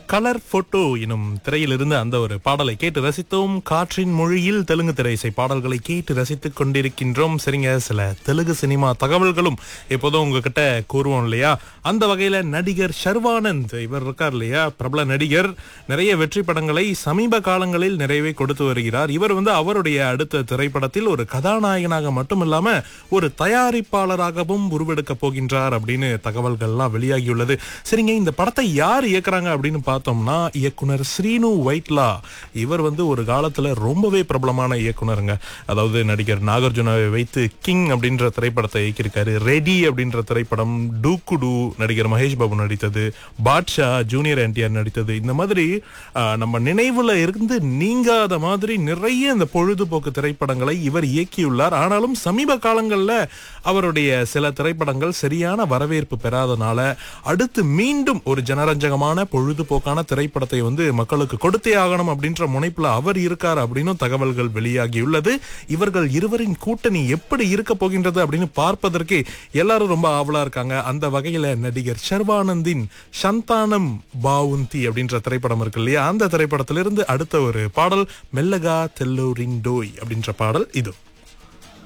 colour photo எனும் திரையிலிருந்து அந்த ஒரு பாடலை கேட்டு ரசித்தோம் காற்றின் மொழியில் தெலுங்கு திரை இசை பாடல்களை கேட்டு ரசித்துக் கொண்டிருக்கின்றோம் சரிங்க சில தெலுங்கு சினிமா தகவல்களும் எப்போதும் உங்ககிட்ட கூறுவோம் இல்லையா அந்த வகையில நடிகர் ஷர்வானந்த் இவர் இருக்கார் இல்லையா பிரபல நடிகர் நிறைய வெற்றி படங்களை சமீப காலங்களில் நிறைவே கொடுத்து வருகிறார் இவர் வந்து அவருடைய அடுத்த திரைப்படத்தில் ஒரு கதாநாயகனாக மட்டும் இல்லாம ஒரு தயாரிப்பாளராகவும் உருவெடுக்க போகின்றார் அப்படின்னு தகவல்கள்லாம் வெளியாகியுள்ளது சரிங்க இந்த படத்தை யார் இயக்குறாங்க அப்படின்னு பார்த்தோம்னா இயக்குனர் ஸ்ரீனு வைட்லா இவர் வந்து ஒரு காலத்துல ரொம்பவே பிரபலமான இயக்குனருங்க அதாவது நடிகர் நாகார்ஜுனாவை வைத்து கிங் அப்படின்ற திரைப்படத்தை இயக்கியிருக்காரு ரெடி அப்படின்ற திரைப்படம் டூக்குடு நடிகர் மகேஷ் பாபு நடித்தது பாட்ஷா ஜூனியர் என்டிஆர் நடித்தது இந்த மாதிரி ஆஹ், நம்ம நினைவுல இருந்து நீங்காத மாதிரி நிறைய இந்த பொழுதுபோக்கு திரைப்படங்களை இவர் இயக்கியுள்ளார் ஆனாலும் சமீப காலங்கள்ல அவருடைய சில திரைப்படங்கள் சரியான வரவேற்பு பெறாதனால அடுத்து மீண்டும் ஒரு ஜனரஞ்சகமான பொழுதுபோக்கான திரைப்படத்தை வந்து மக்களுக்கு கொடுத்தே ஆகணும் அப்படின்ற முனைப்புல அவர் இருக்கார் அப்படின்னு தகவல்கள் வெளியாகியுள்ளது இவர்கள் இருவரின் கூட்டணி எப்படி இருக்க போகின்றது அப்படின்னு பார்ப்பதற்கே எல்லாரும் ரொம்ப ஆவலா இருக்காங்க அந்த வகையில நடிகர் ஷர்வானந்தின் சந்தானம் பாவுந்தி அப்படின்ற திரைப்படம் இருக்கு இல்லையா அந்த திரைப்படத்திலிருந்து அடுத்த ஒரு பாடல் மெல்லகா தெல்லூரின் டோய் அப்படின்ற பாடல் இது